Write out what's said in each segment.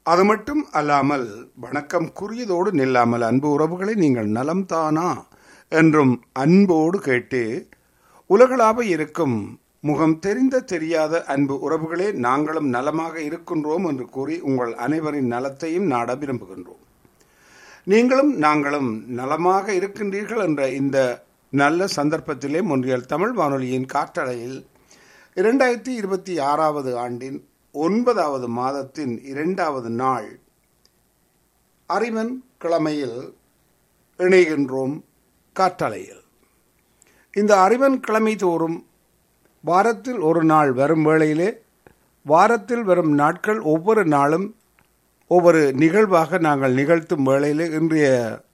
அது மட்டும் அல்லாமல் வணக்கம் குறியதோடு நில்லாமல் அன்பு உறவுகளை நீங்கள் நலம்தானா என்றும் அன்போடு கேட்டு உலகளாவ இருக்கும் முகம் தெரிந்த தெரியாத அன்பு உறவுகளே நாங்களும் நலமாக இருக்கின்றோம் என்று கூறி உங்கள் அனைவரின் நலத்தையும் நாட விரும்புகின்றோம் நீங்களும் நாங்களும் நலமாக இருக்கின்றீர்கள் என்ற இந்த நல்ல சந்தர்ப்பத்திலே முன்றியல் தமிழ் வானொலியின் காற்றலையில் இரண்டாயிரத்தி இருபத்தி ஆறாவது ஆண்டின் ஒன்பதாவது மாதத்தின் இரண்டாவது நாள் அறிவன் கிழமையில் இணைகின்றோம் காற்றலையில் இந்த அறிவன் கிழமை தோறும் வாரத்தில் ஒரு நாள் வரும் வேளையிலே வாரத்தில் வரும் நாட்கள் ஒவ்வொரு நாளும் ஒவ்வொரு நிகழ்வாக நாங்கள் நிகழ்த்தும் வேளையிலே இன்றைய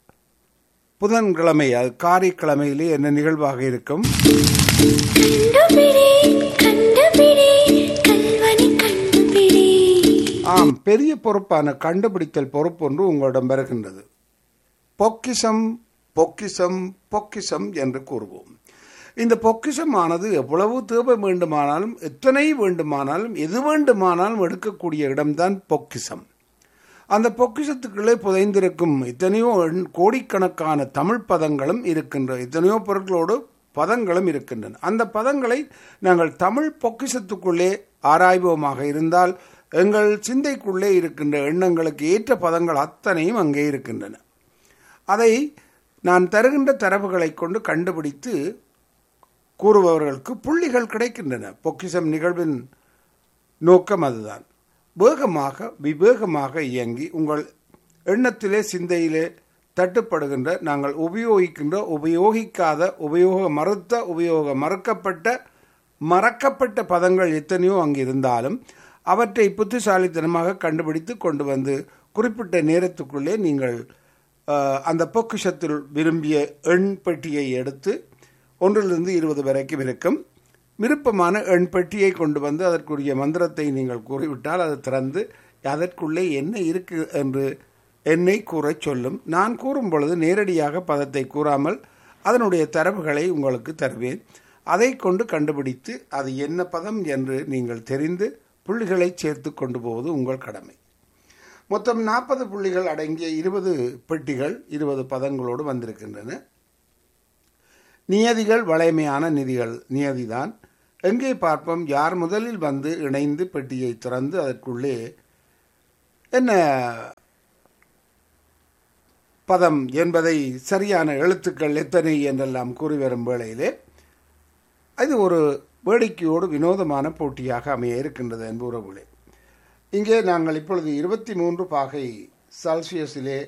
புதன்கிழமை அது காரிக்கிழமையிலே என்ன நிகழ்வாக இருக்கும் கண்டுபிடி கண்டுபிடி கல்வனை கண்டுபிடி ஆம் பெரிய பொறுப்பான கண்டுபிடித்தல் பொறுப்பு ஒன்று உங்களிடம் வருகின்றது பொக்கிஷம் பொக்கிஷம் பொக்கிஷம் என்று கூறுவோம் இந்த பொக்கிஷமானது எவ்வளவு தேவை வேண்டுமானாலும் எத்தனை வேண்டுமானாலும் எது வேண்டுமானாலும் எடுக்கக்கூடிய இடம்தான் பொக்கிஷம் அந்த பொக்கிஷத்துக்குள்ளே புதைந்திருக்கும் எத்தனையோ எண்- கோடிக்கணக்கான தமிழ் பதங்களும் இருக்கின்ற எத்தனையோ பொருட்களோடு பதங்களும் இருக்கின்றன அந்த பதங்களை நாங்கள் தமிழ் பொக்கிஷத்துக்குள்ளே ஆராய்வோமாக இருந்தால் எங்கள் சிந்தைக்குள்ளே இருக்கின்ற எண்ணங்களுக்கு ஏற்ற பதங்கள் அத்தனையும் அங்கே இருக்கின்றன அதை நான் தருகின்ற தரவுகளை கொண்டு கண்டுபிடித்து கூறுபவர்களுக்கு புள்ளிகள் கிடைக்கின்றன பொக்கிஷம் நிகழ்வின் நோக்கம் அதுதான் வேகமாக விவேகமாக இயங்கி உங்கள் எண்ணத்திலே சிந்தையிலே தட்டுப்படுகின்ற நாங்கள் உபயோகிக்கின்ற உபயோகிக்காத உபயோக மறுத்த உபயோக மறுக்கப்பட்ட மறக்கப்பட்ட பதங்கள் எத்தனையோ அங்கு இருந்தாலும் அவற்றை புத்திசாலித்தனமாக கண்டுபிடித்து கொண்டு வந்து குறிப்பிட்ட நேரத்துக்குள்ளே நீங்கள் அஹ், அந்த பொக்கிஷத்தில் விரும்பிய எண் பெட்டியை எடுத்து ஒன்றிலிருந்து இருபது வரைக்கும் இருக்கும் விருப்பமான எண் பெட்டியை கொண்டு வந்து அதற்குரிய மந்திரத்தை நீங்கள் கூறிவிட்டால் அது திறந்து அதற்குள்ளே என்ன இருக்கு என்று என்னை கூறச் சொல்லும் நான் கூறும் பொழுது நேரடியாக பதத்தை கூறாமல் அதனுடைய தரவுகளை உங்களுக்கு தருவேன் அதை கொண்டு கண்டுபிடித்து அது என்ன பதம் என்று நீங்கள் தெரிந்து புள்ளிகளை சேர்த்து கொண்டு போவது உங்கள் கடமை மொத்தம் நாற்பது புள்ளிகள் அடங்கிய இருபது பெட்டிகள் இருபது பதங்களோடு வந்திருக்கின்றன நியதிகள் வளைமையான நிதிகள் நியதிதான் எங்கே பார்ப்போம் யார் முதலில் வந்து இணைந்து பெட்டியை திறந்து அதற்குள்ளே என்ன பதம் என்பதை சரியான எழுத்துக்கள் எத்தனை என்றெல்லாம் கூறி வரும் வேளையிலே அது ஒரு வேடிக்கையோடு வினோதமான போட்டியாக அமைய இருக்கின்றது என்பது உறவுகளே இங்கே நாங்கள் இப்பொழுது இருபத்தி மூன்று பாகை செல்சியஸிலே